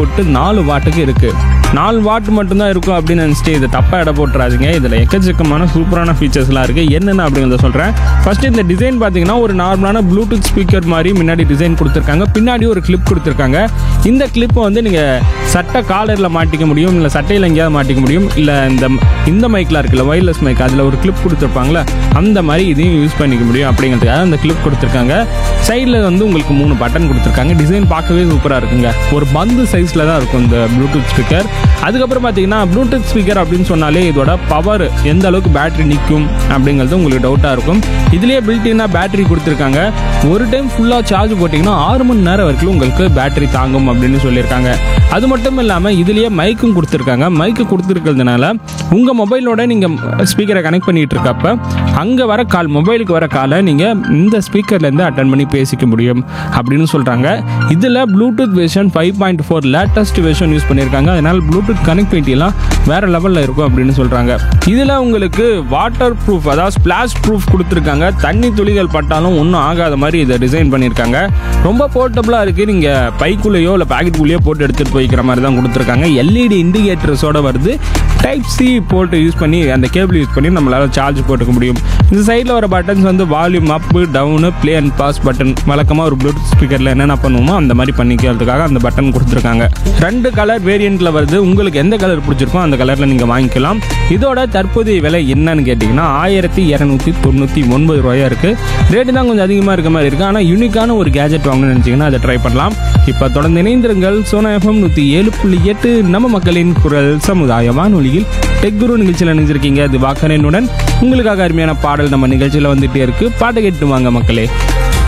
output நாலு வாட்டுக்கு இருக்குது நாலு வாட் மட்டும்தான் இருக்கும் அப்படின்னு நினச்சிட்டு இதை தப்பாக இட போட்டுறாதீங்க இதில் எக்கச்சக்கமான சூப்பரான ஃபீச்சர்ஸ்லாம் இருக்குது என்னென்ன அப்படிங்கிறத சொல்கிறேன் ஃபஸ்ட்டு இந்த டிசைன் பார்த்தீங்கன்னா ஒரு நார்மலான ப்ளூடூத் ஸ்பீக்கர் மாதிரி முன்னாடி டிசைன் கொடுத்துருக்காங்க பின்னாடி ஒரு கிளிப் கொடுத்துருக்காங்க இந்த கிளிப்பை வந்து நீங்கள் சட்டை காலரில் மாட்டிக்க முடியும் இல்லை சட்டையில் எங்கேயாவது மாட்டிக்க முடியும் இல்லை இந்த இந்த மைக்லாம் இருக்குல்ல ஒயர்லெஸ் மைக் அதில் ஒரு கிளிப் கொடுத்துருப்பாங்களே அந்த மாதிரி இதையும் யூஸ் பண்ணிக்க முடியும் அப்படிங்கிறதுக்காக அந்த கிளிப் கொடுத்துருக்காங்க சைடில் வந்து உங்களுக்கு மூணு பட்டன் கொடுத்துருக்காங்க டிசைன் பார்க்கவே சூப்பராக இருக்குங்க ஒரு பந்து சைஸில் தான் இருக்கும் இந்த ப்ளூடூத் ஸ்பீக்கர் அதுக்கப்புறம் பார்த்தீங்கன்னா ப்ளூடூத் ஸ்பீக்கர் அப்படின்னு சொன்னாலே இதோட பவர் எந்த அளவுக்கு பேட்டரி நிற்கும் அப்படிங்கிறது உங்களுக்கு டவுட்டாக இருக்கும் இதுலேயே பில்டின்னா பேட்டரி கொடுத்துருக்காங்க ஒரு டைம் ஃபுல்லாக சார்ஜ் போட்டிங்கன்னா ஆறு மணி நேரம் வரைக்கும் உங்களுக்கு பேட்டரி தாங்கும் அப்படின்னு சொல்லியிருக்காங்க அது மட்டும் இல்லாமல் இதுலேயே மைக்கும் கொடுத்துருக்காங்க மைக்கு கொடுத்துருக்கிறதுனால உங்கள் மொபைலோட நீங்கள் ஸ்பீக்கரை கனெக்ட் பண்ணிட்டு இருக்கப்ப அங்கே வர கால் மொபைலுக்கு வர காலை நீங்கள் இந்த ஸ்பீக்கர்லேருந்து அட்டன் பண்ணி பேசிக்க முடியும் அப்படின்னு சொல்கிறாங்க இதில் bluetooth version five point four latest version use பண்ணியிருக்காங்க அதனால் ப்ளூடூத் கனெக்டிவிட்டிலாம் வேறு லெவலில் இருக்கும் அப்படின்னு சொல்கிறாங்க இதில் உங்களுக்கு வாட்டர் ப்ரூஃப் அதாவது ஸ்பிளாஷ் ப்ரூஃப் கொடுத்துருக்காங்க தண்ணி துளிகள் பட்டாலும் ஒன்றும் ஆகாத மாதிரி இதை டிசைன் பண்ணியிருக்காங்க ரொம்ப போர்ட்டபுளாக இருக்குது நீங்கள் பைக்குள்ளேயோ இல்லை பாக்கெட்டுக்குள்ளேயோ போட்டு எடுத்துகிட்டு போய்க்கிற மாதிரி தான் கொடுத்துருக்காங்க எல்இடி இண்டிகேட்டர்ஸோட வருது டைப் சி போட்டு யூஸ் பண்ணி அந்த கேபிள் யூஸ் பண்ணி நம்மளால் சார்ஜ் போட்டுக்க முடியும் இந்த சைடில் வர பட்டன்ஸ் வந்து volume up down play and pause button வழக்கமாக ஒரு ப்ளூடூத் ஸ்பீக்கரில் என்னென்ன பண்ணுவோமோ அந்த மாதிரி பண்ணிக்கிறதுக்காக அந்த பட்டன் கொடுத்துருக்காங்க ரெண்டு கலர் வேரியண்ட்டில் வருது உங்களுக்கு எந்த கலர் பிடிச்சிருக்கோ அந்த கலரில் நீங்கள் வாங்கிக்கலாம் இதோட தற்போதைய விலை என்னன்னு கேட்டிங்கன்னா ஆயிரத்தி இரநூத்தி தொண்ணூற்றி ஒன்பது ரூபாயா இருக்குது ரேட்டு தான் கொஞ்சம் அதிகமாக இருக்க மாதிரி இருக்குது ஆனால் யூனிக்கான ஒரு கேஜெட் வாங்கணும்னு நினச்சிங்கன்னா அதை ட்ரை பண்ணலாம் இப்போ தொடர்ந்து இணைந்திருங்கள் சோனா எஃப்எம் நூற்றி ஏழு புள்ளி எட்டு நம்ம மக்களின் குரல் சமுதாய வானொலியில் டெக் குரு நிகழ்ச்சியில் நினைஞ்சிருக்கீங்க அது வாக்கரனுடன் உங்களுக்காக அருமையான பாடல் நம்ம நிகழ்ச்சியில் வந்துட்டே இருக்கு பாட்டை கேட்டு வாங்க மக்களே